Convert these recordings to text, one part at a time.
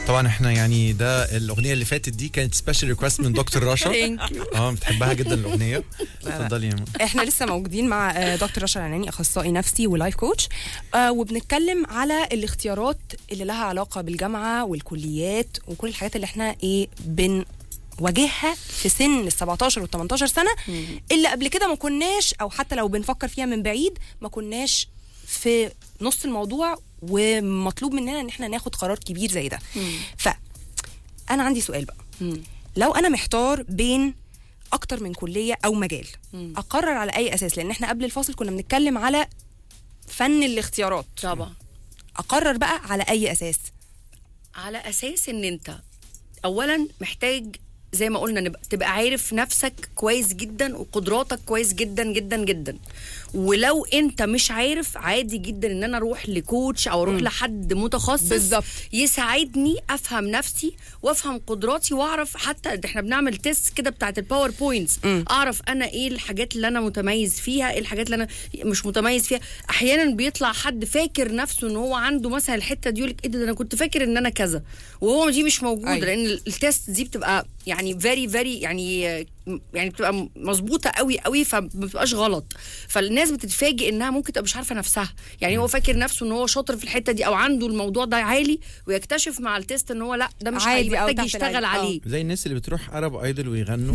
طبعا احنا يعني ده الاغنيه اللي فاتت دي كانت سبيشال ريكوست من دكتور رشا Thank you. اه بتحبها جدا الاغنيه اتفضلي يا ماما. احنا لسه موجودين مع آه، دكتور رشا العناني اخصائي نفسي ولايف كوتش آه، وبنتكلم على الاختيارات اللي لها علاقه بالجامعه والكليات وكل الحاجات اللي احنا ايه بنواجهها في سن ال 17 وال 18 سنه اللي قبل كده ما كناش او حتى لو بنفكر فيها من بعيد ما كناش في نص الموضوع ومطلوب مننا ان احنا ناخد قرار كبير زي ده ف انا عندي سؤال بقى مم. لو انا محتار بين اكتر من كليه او مجال اقرر على اي اساس لان احنا قبل الفاصل كنا بنتكلم على فن الاختيارات طبعا اقرر بقى على اي اساس على اساس ان انت اولا محتاج زي ما قلنا نبقى تبقى عارف نفسك كويس جدا وقدراتك كويس جدا جدا جدا ولو انت مش عارف عادي جدا ان انا اروح لكوتش او اروح لحد متخصص بالظبط. يساعدني افهم نفسي وافهم قدراتي واعرف حتى ده احنا بنعمل تيست كده بتاعت الباوربوينتس اعرف انا ايه الحاجات اللي انا متميز فيها ايه الحاجات اللي انا مش متميز فيها احيانا بيطلع حد فاكر نفسه ان هو عنده مثلا الحته دي يقول لك ايه ده ده انا كنت فاكر ان انا كذا وهو دي مش موجوده أيوة. لان التيست دي بتبقى يعني فيري فيري يعني يعني بتبقى مظبوطه قوي قوي فما بتبقاش غلط فالناس بتتفاجئ انها ممكن تبقى مش عارفه نفسها يعني هو فاكر نفسه ان هو شاطر في الحته دي او عنده الموضوع ده عالي ويكتشف مع التيست ان هو لا ده مش عادي عادي أو محتاج تحت يشتغل العادي. آه. عليه زي الناس اللي بتروح ارب ايدل ويغنوا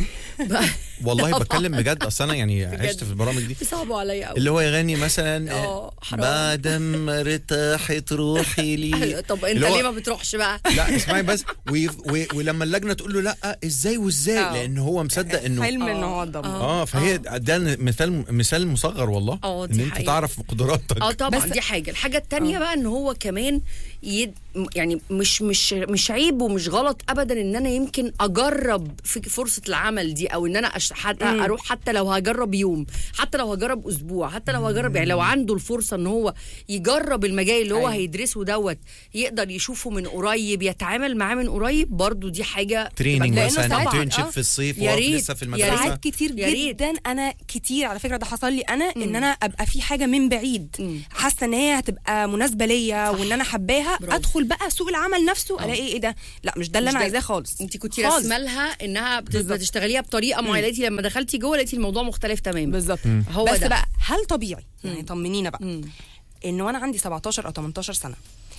والله بتكلم بجد اصل انا يعني عشت في البرامج دي صعبوا عليا قوي اللي هو يغني مثلا آه، حرام. بعد ما ارتاحت روحي لي طب انت اللي هو- ليه ما بتروحش بقى لا اسمعي بس وي وي ولما اللجنه تقول له لا ازاي وازاي آه. لان هو مصدق انه حلم ان هو ضم اه فهي ده مثال مثال مصغر والله آه، ان دي انت حقيقة. تعرف قدراتك اه طبعا بس- دي حاجه الحاجه التانية بقى ان هو كمان يد يعني مش مش مش عيب ومش غلط ابدا ان انا يمكن اجرب في فرصه العمل دي او ان انا أش... حتى اروح حتى لو هجرب يوم حتى لو هجرب اسبوع حتى لو هجرب يعني لو عنده الفرصه ان هو يجرب المجال اللي هو أيوة. هيدرسه دوت يقدر يشوفه من قريب يتعامل معاه من قريب برضو دي حاجه تريننج لأنه مثلا ساعات- انترنشيب آه. في الصيف يا وهو ريت، لسه في يا المدرسه ساعات كتير يا ريت. جدا انا كتير على فكره ده حصل لي انا ان انا ابقى في حاجه من بعيد حاسه ان هي هتبقى مناسبه ليا وان انا حباها برافو. ادخل بقى سوق العمل نفسه الاقي ايه ده لا مش ده اللي مش انا ده. عايزاه خالص انت كنت خالص. راسمه لها انها بت- بالظبط. بتشتغليها بطريقه معينه لقيتي لما دخلتي جوه لقيتي الموضوع مختلف تماما بالظبط هو بس ده. بقى هل طبيعي يعني طمنينا بقى مم. انه انا عندي 17 او 18 سنه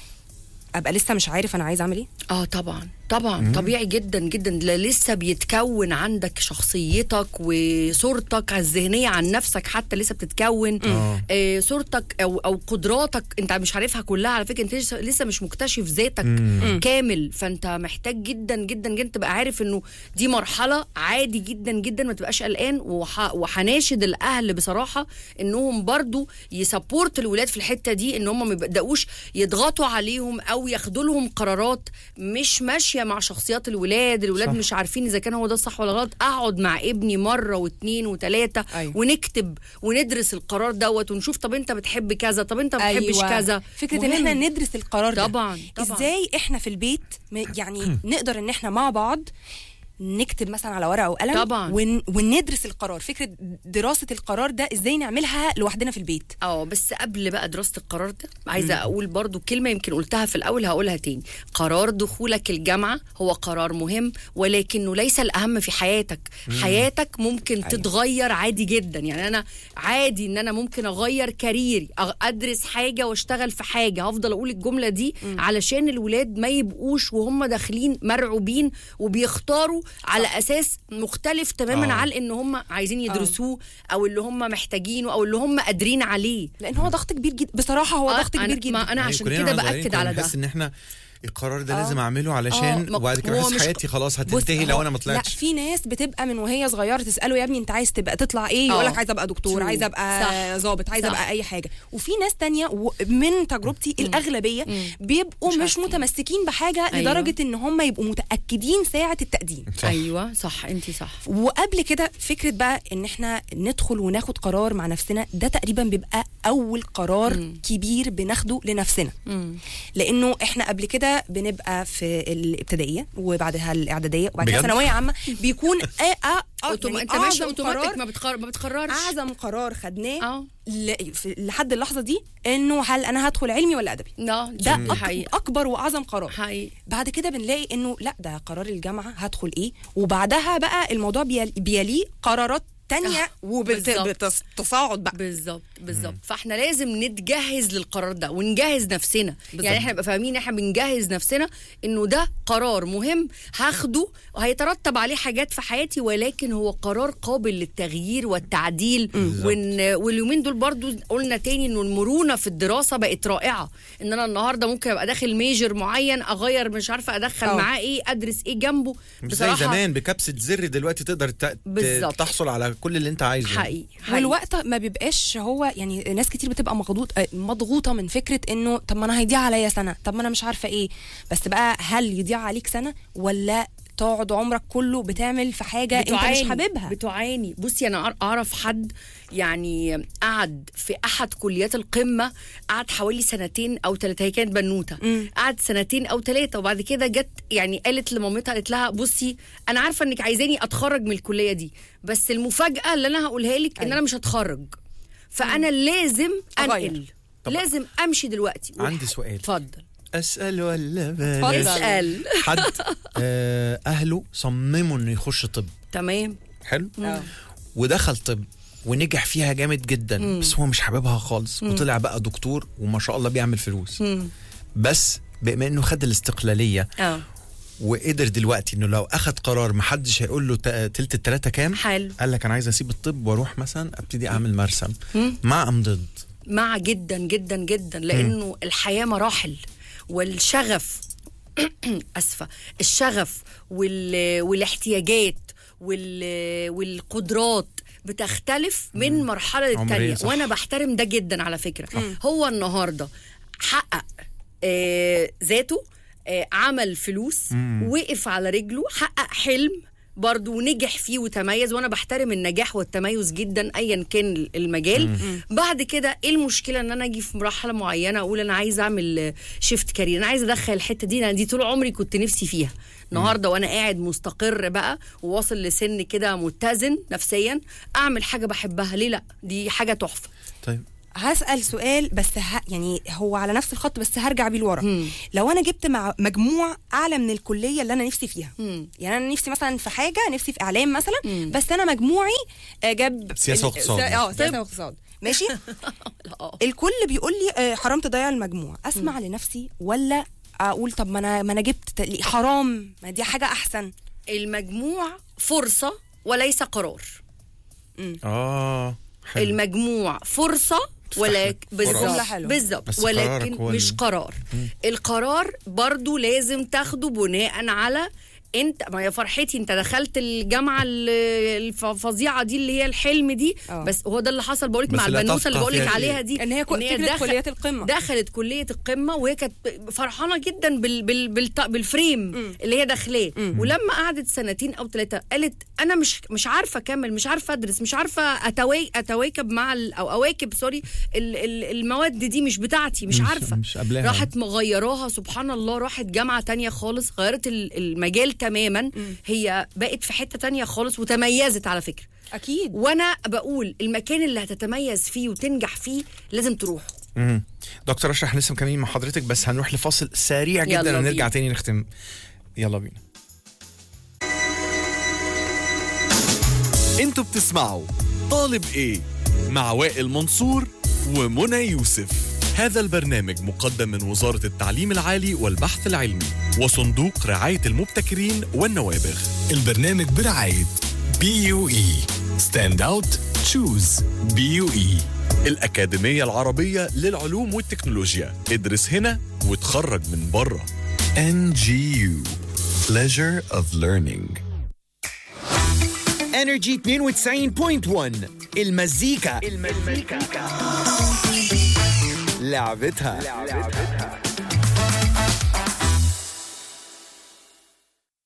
ابقى لسه مش عارف انا عايز اعمل ايه اه طبعا طبعا طبيعي جدا جدا لا لسه بيتكون عندك شخصيتك وصورتك الذهنيه عن نفسك حتى لسه بتتكون آه. آه صورتك او او قدراتك انت مش عارفها كلها على فكره انت لسه- لسه مش مكتشف ذاتك كامل فانت محتاج جدا جدا جدا تبقى عارف انه دي مرحله عادي جدا جدا ما تبقاش قلقان وح- وحناشد الاهل بصراحه انهم برضو يسبورت الولاد في الحته دي ان هم ما يبداوش يضغطوا عليهم او ياخدوا لهم قرارات مش ماشيه مع شخصيات الولاد الولاد صح. صح. مش عارفين اذا كان هو ده صح ولا غلط اقعد مع ابني مره واثنين وثلاثه أيوة. ونكتب وندرس القرار دوت ونشوف طب انت بتحب كذا طب انت ما بتحبش كذا فكره ان مهم. احنا ندرس القرار ده طبعا طبعا ازاي احنا في البيت م- يعني نقدر ان احنا مع بعض نكتب مثلا على ورقه او قلم طبعاً. ون... وندرس القرار فكره دراسه القرار ده ازاي نعملها لوحدنا في البيت اه بس قبل بقى دراسه القرار ده عايزه اقول برضو كلمه يمكن قلتها في الاول هقولها تاني قرار دخولك الجامعه هو قرار مهم ولكنه ليس الاهم في حياتك حياتك ممكن أيوة. تتغير عادي جدا يعني انا عادي ان انا ممكن اغير كاريري أغ- ادرس حاجه واشتغل في حاجه هفضل اقول الجمله دي علشان الولاد ما يبقوش وهم داخلين مرعوبين وبيختاروا على اساس مختلف تماما آه. عن ان هم عايزين يدرسوه او اللي هم محتاجينه او اللي هم قادرين عليه لان هو ضغط كبير جدا بصراحه هو آه، ضغط أنا- كبير جدا ما انا يعني عشان كلنا كده واحنا صغيرين باكد كنا على ده بنحس ان احنا القرار ده آه. لازم اعمله آه، علشان ما- وبعد كده هو بحس مش- حياتي خلاص بص، هتنتهي لو هو- انا ما لا طلعتش في ناس بتبقى من وهي صغيره تساله يا ابني انت عايز تبقى تطلع ايه يقول لك آه. عايز ابقى دكتور True. عايز ابقى صح. ظابط عايز صح. ابقى اي حاجه وفي ناس تانية و- من تجربتي الاغلبيه بيبقوا مش مش, عارفين. متمسكين بحاجه أيوة. لدرجه ان هم يبقوا متاكدين ساعه التقديم صح. ايوه صح انت صح وقبل كده فكره بقى ان احنا ندخل وناخد قرار مع نفسنا ده تقريبا بيبقى اول قرار مم. كبير بناخده لنفسنا مم. لانه احنا قبل كده بنبقى في الابتدائيه وبعدها الاعداديه وبعد كده بجد؟ ثانويه عامه بيكون آه آه آه، أوتوم... يعني انت ماشي أعظم اوتوماتيك قرار- ما, بتقرر... ما بتقررش اعظم قرار خدناه اه ل- في- لحد اللحظه دي انه هل انا هدخل علمي ولا ادبي لا ده دي أك- حقيقة اكبر واعظم قرار حقيقي بعد كده بنلاقي انه لا ده قرار الجامعه هدخل ايه وبعدها بقى الموضوع بيل- بيليه قرارات تانية آه، بالظبط. وبتصاعد بقى بالظبط بالظبط فاحنا لازم نتجهز للقرار ده ونجهز نفسنا يعني احنا نبقى فاهمين احنا بنجهز نفسنا انه ده قرار مهم هاخده وهيترتب عليه حاجات في حياتي ولكن هو قرار قابل للتغيير والتعديل وإن واليومين دول برضو قلنا تاني انه المرونه في الدراسه بقت رائعه ان انا النهارده ممكن ابقى داخل ميجر معين اغير مش عارفه ادخل أه. معاه ايه ادرس ايه جنبه مش زي زمان بكبسه زر دلوقتي تقدر ت- ت- بالظبط. تحصل على كل اللي انت عايزه حقيقي حقيقي. والوقت ما بيبقاش هو يعني ناس كتير بتبقى مضغوط آه، مضغوطه من فكره انه طب ما انا هيضيع عليا سنه طب ما انا مش عارفه ايه بس بقى هل يضيع عليك سنه ولا تقعد عمرك كله بتعمل في حاجه انت مش حاببها بتعاني بصي انا أعر- اعرف حد يعني قعد في احد كليات القمه قعد حوالي سنتين او ثلاثه هي كانت بنوته مم. قعد سنتين او ثلاثه وبعد كده جت يعني قالت لمامتها قالت لها بصي انا عارفه انك عايزاني اتخرج من الكليه دي بس المفاجاه اللي انا هقولها لك ان أيوة. انا مش هتخرج فانا لازم أغير. انقل طب- لازم امشي دلوقتي عندي سؤال. اتفضل اسال ولا اتفضل. بلاش اسال حد آه، اهله صمموا انه يخش طب تمام حلو آه. ودخل طب ونجح فيها جامد جدا بس هو مش حاببها خالص وطلع بقى دكتور وما شاء الله بيعمل فلوس مم. بس بما انه خد الاستقلاليه اه وقدر دلوقتي انه لو اخد قرار محدش هيقول له تا- تلت التلاته كام حلو قال لك انا عايز اسيب الطب واروح مثلا ابتدي اعمل مرسم مع ام ضد مع جدا جدا جدا لانه الحياه مراحل والشغف اسفه الشغف وال... والاحتياجات وال... والقدرات بتختلف من مرحله عمرية للتانيه صح. وانا بحترم ده جدا على فكره هو النهارده حقق آه ذاته آه عمل فلوس وقف على رجله حقق حلم برضه ونجح فيه وتميز وانا بحترم النجاح والتميز جدا ايا كان المجال بعد كده ايه المشكله ان انا اجي في مرحله معينه اقول انا عايز اعمل شيفت كارير انا عايز ادخل الحته دي انا دي طول عمري كنت نفسي فيها النهارده وانا قاعد مستقر بقى وواصل لسن كده متزن نفسيا اعمل حاجه بحبها ليه لا دي حاجه تحفه طيب هسأل سؤال بس ه... يعني هو على نفس الخط بس هرجع بيه لورا مم. لو انا جبت مع مجموع اعلى من الكليه اللي انا نفسي فيها مم. يعني انا نفسي مثلا في حاجه نفسي في اعلام مثلا مم. بس انا مجموعي آه، جاب سياسة واقتصاد اه مثلاً. سياسه واقتصاد ماشي اه الكل بيقول لي آه، حرام تضيع المجموع اسمع لنفسي ولا اقول طب ما انا ما انا جبت تق- حرام ما دي حاجه احسن المجموع فرصه وليس قرار اه حلو. المجموع فرصه ولكن فرص. جملة بالظبط حلوة. بالظبط بس قرارك ولكن هو مش ال- قرار القرار برضو لازم تاخده بناء على انت ما يا فرحتي انت دخلت الجامعه ال- الفظيعه دي اللي هي الحلم دي آه. بس هو ده اللي حصل بقولك بس مع لا البنوته اللي تفقه بقولك فيها عليها شيء. دي ان هي كو- فكره دخل- كليات القمه دخلت كليه القمه وهي كانت فرحانه جدا بال بال بالت- بالفريم اللي هي داخلاه ولما قعدت سنتين او ثلاثه قالت انا مش مش عارفه اكمل مش عارفه ادرس مش عارفه أتواي اتواكب مع ال او اواكب سوري ال ال المواد دي مش بتاعتي مش, مش- عارفه مش قبلها. راحت مغيراها سبحان الله راحت جامعه تانية خالص غيرت ال- المجال تماما هي بقت في حته تانية خالص وتميزت على فكره اكيد وانا بقول المكان اللي هتتميز فيه وتنجح فيه لازم تروح مم. دكتور اشرح احنا لسه مكملين مع حضرتك بس هنروح لفاصل سريع يلا جدا ونرجع بينا. تاني نختم يلا بينا انتوا بتسمعوا طالب ايه مع وائل منصور ومنى يوسف هذا البرنامج مقدم من وزارة التعليم العالي والبحث العلمي وصندوق رعاية المبتكرين والنوابغ البرنامج برعاية بي يو اي ستاند اوت تشوز بي يو اي الأكاديمية العربية للعلوم والتكنولوجيا ادرس هنا وتخرج من بره ان جي يو pleasure of learning انرجي 92.1 المزيكا المزيكا لعبتها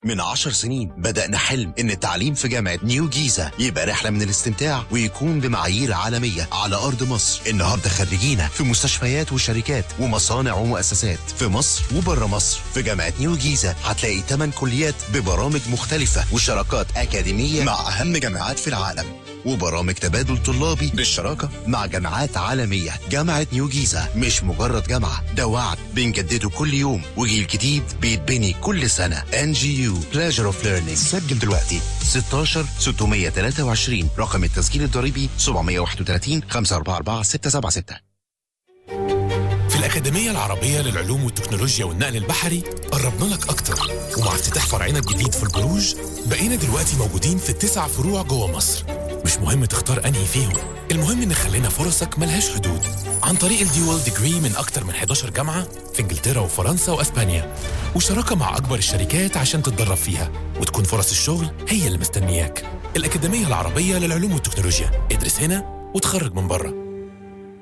من عشر سنين بدأنا حلم إن التعليم في جامعة نيو جيزة يبقى رحلة من الاستمتاع ويكون بمعايير عالمية على أرض مصر النهاردة خريجينا في مستشفيات وشركات ومصانع ومؤسسات في مصر وبره مصر في جامعة نيو جيزة هتلاقي 8 كليات ببرامج مختلفة وشراكات أكاديمية مع أهم جامعات في العالم وبرامج تبادل طلابي بالشراكة مع جامعات عالمية جامعة نيو جيزة مش مجرد جامعة ده وعد بنجدده كل يوم وجيل جديد بيتبني كل سنة ان جي يو Pleasure of Learning سجل دلوقتي 16 623 رقم التسجيل الضريبي 731 544 676 في الأكاديمية العربية للعلوم والتكنولوجيا والنقل البحري قربنا لك أكتر ومع افتتاح فرعنا الجديد في البروج بقينا دلوقتي موجودين في التسع فروع جوه مصر مش مهم تختار أنهي فيهم المهم إن خلينا فرصك ملهاش حدود عن طريق الديوال ديجري من أكتر من 11 جامعة في إنجلترا وفرنسا وأسبانيا وشراكة مع أكبر الشركات عشان تتدرب فيها وتكون فرص الشغل هي اللي مستنياك الأكاديمية العربية للعلوم والتكنولوجيا ادرس هنا وتخرج من بره